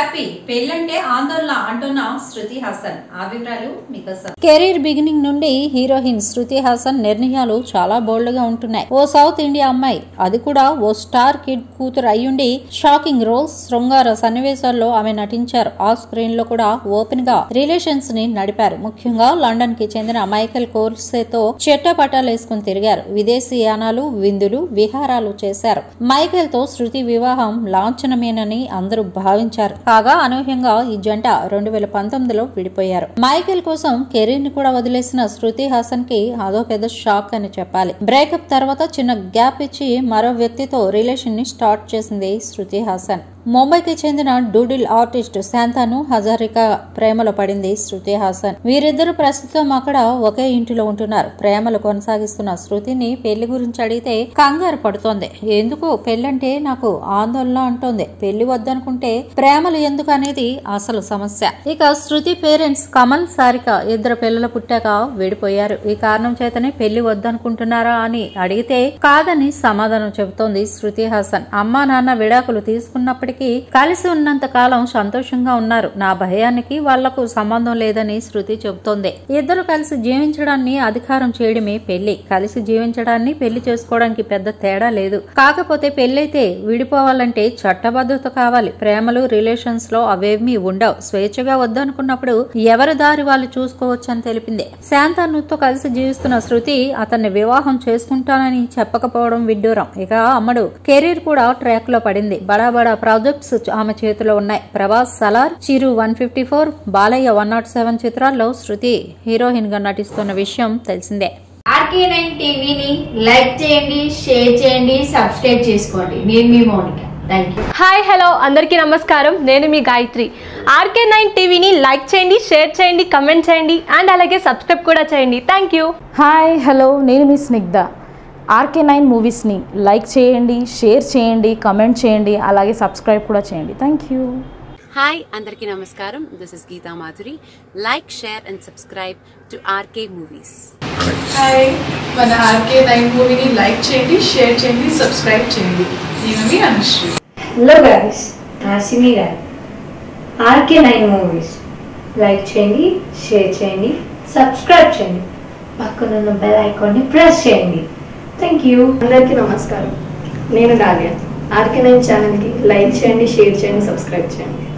happy పెళ్ళంటే ఆందోళన అంటున్న శృతి హాసన్ ఆ వివరాలు మీకోసం కెరీర్ బిగినింగ్ నుండి హీరోయిన్ శృతి హాసన్ నిర్ణయాలు చాలా బోల్డ్ గా ఉంటున్నాయి ఓ సౌత్ ఇండియా అమ్మాయి అది కూడా ఓ స్టార్ కిడ్ కూతురు అయ్యుండి షాకింగ్ రోల్స్ శృంగార సన్నివేశాల్లో ఆమె నటించారు ఆ స్క్రీన్ లో కూడా ఓపెన్ గా రిలేషన్స్ ని నడిపారు ముఖ్యంగా లండన్ కి చెందిన మైకెల్ కోర్సేతో చెట్టపట్టాలు వేసుకుని తిరిగారు విదేశీ యానాలు విందులు విహారాలు చేశారు మైకేల్ తో శృతి వివాహం లాంఛనమేనని అందరూ భావించారు కాగా అనూహ్యంగా ఈ జంట రెండు వేల పంతొమ్మిదిలో విడిపోయారు మైకేల్ కోసం కెరీర్ ని కూడా వదిలేసిన శృతి హాసన్ కి అదో పెద్ద షాక్ అని చెప్పాలి బ్రేకప్ తర్వాత చిన్న గ్యాప్ ఇచ్చి మరో వ్యక్తితో రిలేషన్ ని స్టార్ట్ చేసింది శృతి హాసన్ ముంబైకి చెందిన డూడిల్ ఆర్టిస్ట్ శాంతాను హజారికా ప్రేమలో పడింది శృతి హాసన్ వీరిద్దరు ప్రస్తుతం అక్కడ ఒకే ఇంటిలో ఉంటున్నారు ప్రేమలు కొనసాగిస్తున్న శృతిని పెళ్లి గురించి అడిగితే కంగారు పడుతోంది ఎందుకు పెళ్ళంటే నాకు ఆందోళన అంటోంది పెళ్లి వద్దనుకుంటే ప్రేమలు ఎందుకు అనేది అసలు సమస్య ఇక శృతి పేరెంట్స్ కమల్ సారిక ఇద్దరు పిల్లలు పుట్టాక విడిపోయారు ఈ కారణం చేతనే పెళ్లి వద్దనుకుంటున్నారా అని అడిగితే కాదని సమాధానం చెబుతోంది శృతి హాసన్ అమ్మా నాన్న విడాకులు తీసుకున్నప్పటికీ కలిసి ఉన్నంత కాలం సంతోషంగా ఉన్నారు నా భయానికి వాళ్లకు సంబంధం లేదని శృతి చెబుతోంది ఇద్దరు కలిసి జీవించడాన్ని అధికారం చేయడమే పెళ్లి కలిసి జీవించడాన్ని పెళ్లి చేసుకోవడానికి పెద్ద తేడా లేదు కాకపోతే పెళ్లైతే విడిపోవాలంటే చట్టబద్ధత కావాలి ప్రేమలు రిలేషన్స్ లో అవేమీ ఉండవు స్వేచ్ఛగా వద్దనుకున్నప్పుడు ఎవరి దారి వాళ్ళు చూసుకోవచ్చని తెలిపింది శాంతానుతో కలిసి జీవిస్తున్న శృతి అతన్ని వివాహం చేసుకుంటానని చెప్పకపోవడం విడ్డూరం ఇక అమ్మడు కెరీర్ కూడా ట్రాక్ లో పడింది బడా బడా ప్రాజెక్ట్స్ ఆమె చేతిలో ఉన్నాయి Prabhas Salaar Chiru one fifty four Balayya one nought seven చిత్రాల్లో శృతి హీరోయిన్ గా నటిస్తున్న విషయం తెలిసిందే ఆర్కే నైన్ టీవీని లైక్ చేయండి షేర్ చేయండి సబ్స్క్రైబ్ చేసుకోండి నేను మీ Mounika thank you hi hello అందరికీ నమస్కారం నేను మీ గాయత్రి ఆర్కే నైన్ టీవీని లైక్ చేయండి షేర్ చేయండి కమెంట్ చేయండి అండ్ అలాగే సబ్స్క్రైబ్ కూడా చేయండి థ్యాంక్ యూ హాయ్ హలో నేను మీ స్నిగ్ధ ఆర్కే నైన్ మూవీస్ని లైక్ చేయండి షేర్ చేయండి కమెంట్ చేయండి అలాగే సబ్స్క్రైబ్ కూడా చేయండి థ్యాంక్ యూ హాయ్ అందరికీ నమస్కారం this is Geetha Madhuri like share and subscribe to RK movies hi మన ఆర్కే నైన్ మూవీని లైక్ చేయండి షేర్ చేయండి సబ్స్క్రైబ్ చేయండి నేను మీ అనుశ్రీ హలో గైస్ నాసిమి గారు ఆర్కే నైన్ మూవీస్ లైక్ చేయండి షేర్ చేయండి సబ్స్క్రైబ్ చేయండి పక్కనున్న బెల్ ఐకాన్ని ప్రెస్ చేయండి థ్యాంక్ యూ అందరికీ నమస్కారం నేను డాలియా ఆర్కే నైన్ ఛానల్కి లైక్ చేయండి షేర్ చేయండి సబ్స్క్రైబ్ చేయండి